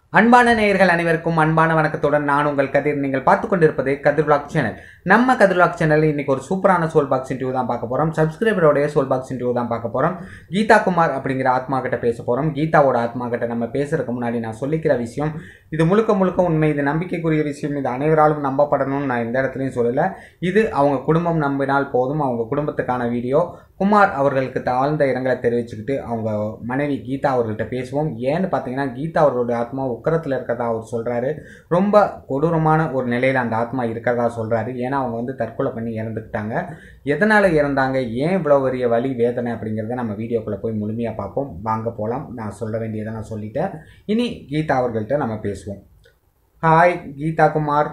அன்பான நேயர்கள் அனைவருக்கும் அன்பான வணக்கத்துடன் நான் உங்கள் கதிர் நீங்கள் பார்த்து கொண்டிருப்பது கதிர் பிளாக் சேனல் நம்ம கதிர் பிளாக் சேனலில் இன்னைக்கு ஒரு சூப்பரான சோல் பாக்ஸ் இன்டர்வியூ தான் பார்க்க போகிறோம் சப்ஸ்கிரைபரோடைய சோல் பாக்ஸ் இன்டர்வியூ தான் பார்க்க போகிறோம் கீதா குமார் அப்படிங்கிற ஆத்மா கிட்ட பேச போகிறோம் கீதாவோட ஆத்மா கிட்ட நம்ம பேசுறதுக்கு முன்னாடி நான் சொல்லிக்கிற விஷயம் இது முழுக்க முழுக்க உண்மை இது நம்பிக்கைக்குரிய விஷயம் இது அனைவராலும் நம்பப்படணும்னு நான் எந்த இடத்துலையும் சொல்லலை இது அவங்க குடும்பம் நம்பினால் போதும் அவங்க குடும்பத்துக்கான வீடியோ குமார் அவர்களுக்கு தாழ்ந்த இரங்கலை தெரிவிச்சுக்கிட்டு அவங்க மனைவி கீதா அவர்கள்ட்ட பேசுவோம் ஏன்னு பார்த்தீங்கன்னா கீதா அவர்களுடைய ஆத்மா உக்கரத்தில் இருக்கிறதா அவர் சொல்கிறாரு ரொம்ப கொடூரமான ஒரு நிலையில் அந்த ஆத்மா இருக்கிறதா சொல்கிறாரு ஏன்னா அவங்க வந்து தற்கொலை பண்ணி இறந்துக்கிட்டாங்க எதனால் இறந்தாங்க ஏன் இவ்வளோ பெரிய வலி வேதனை அப்படிங்கிறத நம்ம வீடியோக்குள்ளே போய் முழுமையாக பார்ப்போம் வாங்க போகலாம் நான் சொல்ல வேண்டியதை நான் சொல்லிட்டேன் இனி கீதா அவர்கள்ட்ட நம்ம பேசுவோம் hi Geetha Kumar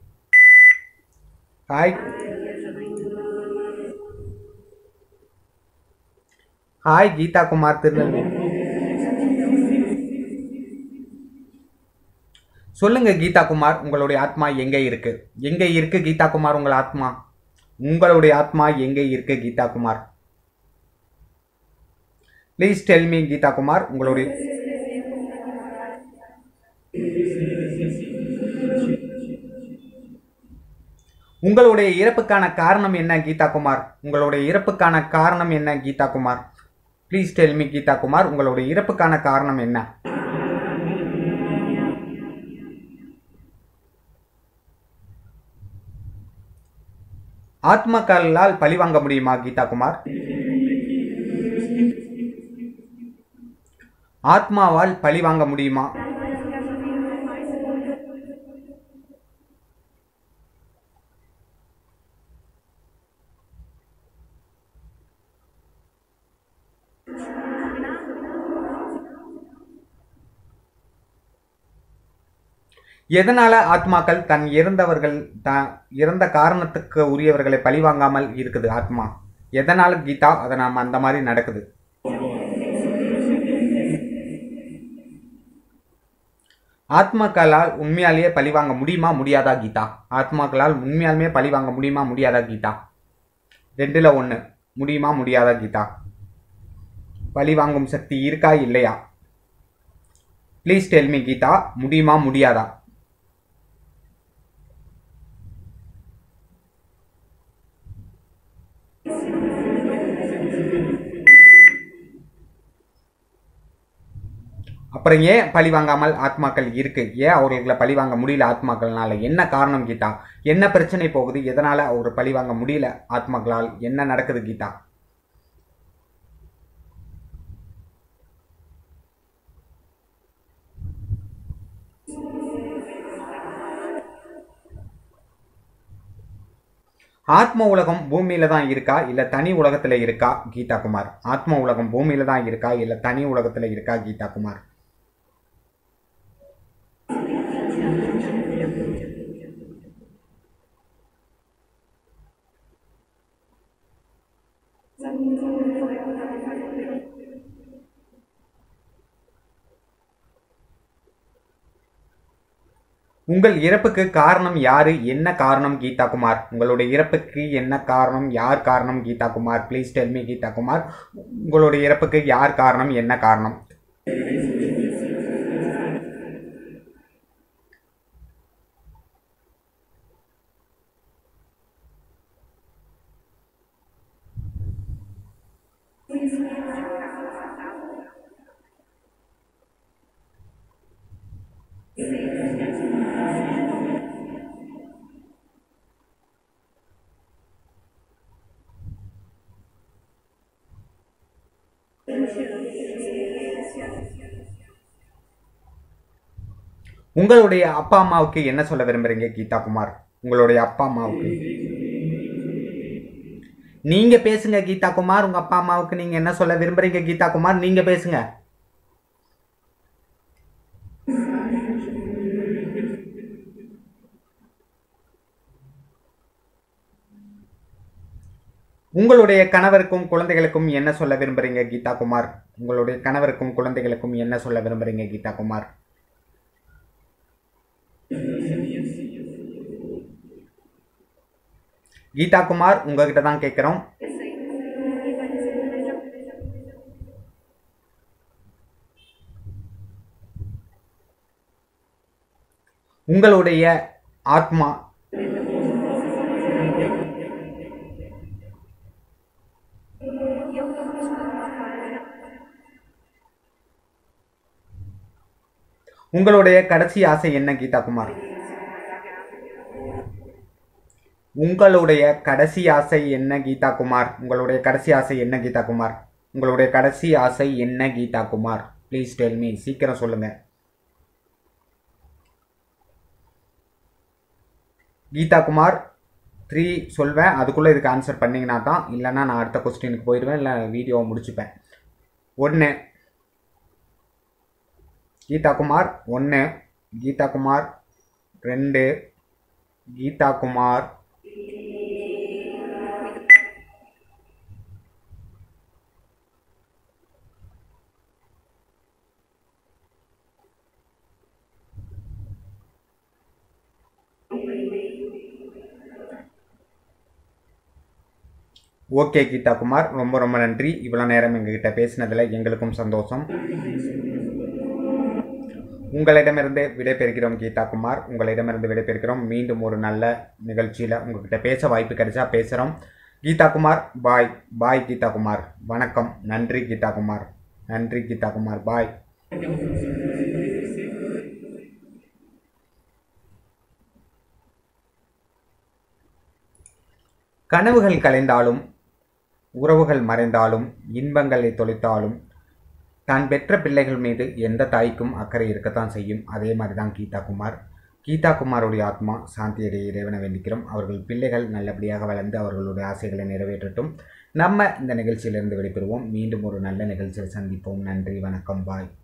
hi hi Geetha Kumar Tirunelveli சொல்லுங்க கீதா குமார் உங்களுடைய ஆத்மா எங்க இருக்கு எங்க இருக்கு கீதா குமார் உங்கள் ஆத்மா உங்களுடைய ஆத்மா எங்க இருக்கு Geetha Kumar please tell me Geetha Kumar உங்களுடைய உங்களுடைய இறப்புக்கான காரணம் என்ன கீதா குமார் உங்களுடைய இறப்புக்கான காரணம் என்ன Geetha Kumar please tell me Geetha Kumar உங்களுடைய இறப்புக்கான காரணம் என்ன ஆத்மக்கல்லால் பழி வாங்க முடியுமா கீதா குமார் ஆத்மாவால் பழி வாங்க முடியுமா எதனால ஆத்மாக்கள் தன் இறந்தவர்கள் த இறந்த காரணத்துக்கு உரியவர்களை பழிவாங்காமல் இருக்குது ஆத்மா எதனால கீதா அதை நாம் அந்த மாதிரி நடக்குது ஆத்மாக்களால் உண்மையாலேயே பழிவாங்க முடியுமா முடியாதா கீதா ஆத்மாக்களால் உண்மையாலுமே பழிவாங்க முடியுமா முடியாதா கீதா ரெண்டுல ஒன்று முடியுமா முடியாதா கீதா பழி வாங்கும் சக்தி இருக்கா இல்லையா ப்ளீஸ் டெல் மீ கீதா முடியுமா முடியாதா அப்புறம் ஏன் பழி வாங்காமல் ஆத்மாக்கள் இருக்கு ஏன் அவர்களை பழி வாங்க முடியல ஆத்மாக்கள்னால என்ன காரணம் கீதா என்ன பிரச்சனை போகுது எதனால அவர் பழி வாங்க முடியல ஆத்மாக்களால் என்ன நடக்குது கீதா ஆத்ம உலகம் பூமியில தான் இருக்கா இல்ல தனி உலகத்துல இருக்கா கீதா குமார் ஆத்ம உலகம் பூமியில தான் இருக்கா இல்ல தனி உலகத்துல இருக்கா கீதா குமார் உங்கள் இறப்புக்கு காரணம் யாரு என்ன காரணம் கீதா குமார் உங்களுடைய இறப்புக்கு என்ன காரணம் யார் காரணம் Geetha Kumar please tell me Geetha Kumar உங்களுடைய இறப்புக்கு யார் காரணம் என்ன காரணம் உங்களுடைய அப்பா அம்மாவுக்கு என்ன சொல்ல விரும்புறீங்க கீதா குமார் உங்களுடைய அப்பா அம்மாவுக்கு நீங்க பேசுங்க கீதா குமார் உங்க அப்பா அம்மாவுக்கு நீங்க என்ன சொல்ல விரும்புறீங்க கீதா குமார் நீங்க பேசுங்க உங்களுடைய கணவருக்கும் குழந்தைகளுக்கும் என்ன சொல்ல விரும்புறீங்க கீதா குமார் உங்களுடைய கணவருக்கும் குழந்தைகளுக்கும் என்ன சொல்ல விரும்புறீங்க கீதா குமார் கீதா குமார் உங்ககிட்ட தான் கேட்குறோம் உங்களுடைய ஆத்மா உங்களுடைய கடைசி ஆசை என்ன கீதா குமார் உங்களுடைய கடைசி ஆசை என்ன கீதா குமார் உங்களுடைய கடைசி ஆசை என்ன கீதா குமார் உங்களுடைய கடைசி ஆசை என்ன Geetha Kumar please tell me சீக்கிரம் சொல்லுங்க கீதா குமார் த்ரீ சொல்வேன் அதுக்குள்ளே இதுக்கு ஆன்சர் பண்ணிங்கன்னா தான் இல்லைன்னா நான் அடுத்த கொஸ்டினுக்கு போயிடுவேன் இல்லை வீடியோவை முடிச்சுப்பேன் ஒன்று கீதா குமார் ஒன்று கீதா குமார் ரெண்டு கீதா குமார் ஓகே கீதா குமார் ரொம்ப ரொம்ப நன்றி இவ்வளோ நேரம் எங்ககிட்ட பேசினதில் எங்களுக்கும் சந்தோஷம் உங்களிடமிருந்து விடைபெறுகிறோம் கீதா குமார் உங்களிடமிருந்து விடைபெறுகிறோம் மீண்டும் ஒரு நல்ல நிகழ்ச்சியில் உங்ககிட்ட பேச வாய்ப்பு கிடைச்சா பேசுகிறோம் கீதா குமார் பாய் பாய் கீதா குமார் வணக்கம் நன்றி கீதா குமார் நன்றி கீதா குமார் பாய் கனவுகள் கலைந்தாலும் உறவுகள் மறைந்தாலும் இன்பங்களை தொலைத்தாலும் தான் பெற்ற பிள்ளைகள் மீது எந்த தாய்க்கும் அக்கறை இருக்கத்தான் செய்யும் அதே மாதிரி தான் கீதா குமார் கீதா குமாருடைய ஆத்மா சாந்தியடைய இறைவனை வேண்டிக்கிறோம் அவர்கள் பிள்ளைகள் நல்லபடியாக வளர்ந்து அவர்களுடைய ஆசைகளை நிறைவேற்றட்டும் நம்ம இந்த நிகழ்ச்சியிலிருந்து விடைபெறுவோம் மீண்டும் ஒரு நல்ல நிகழ்ச்சியில் சந்திப்போம் நன்றி வணக்கம் பாய்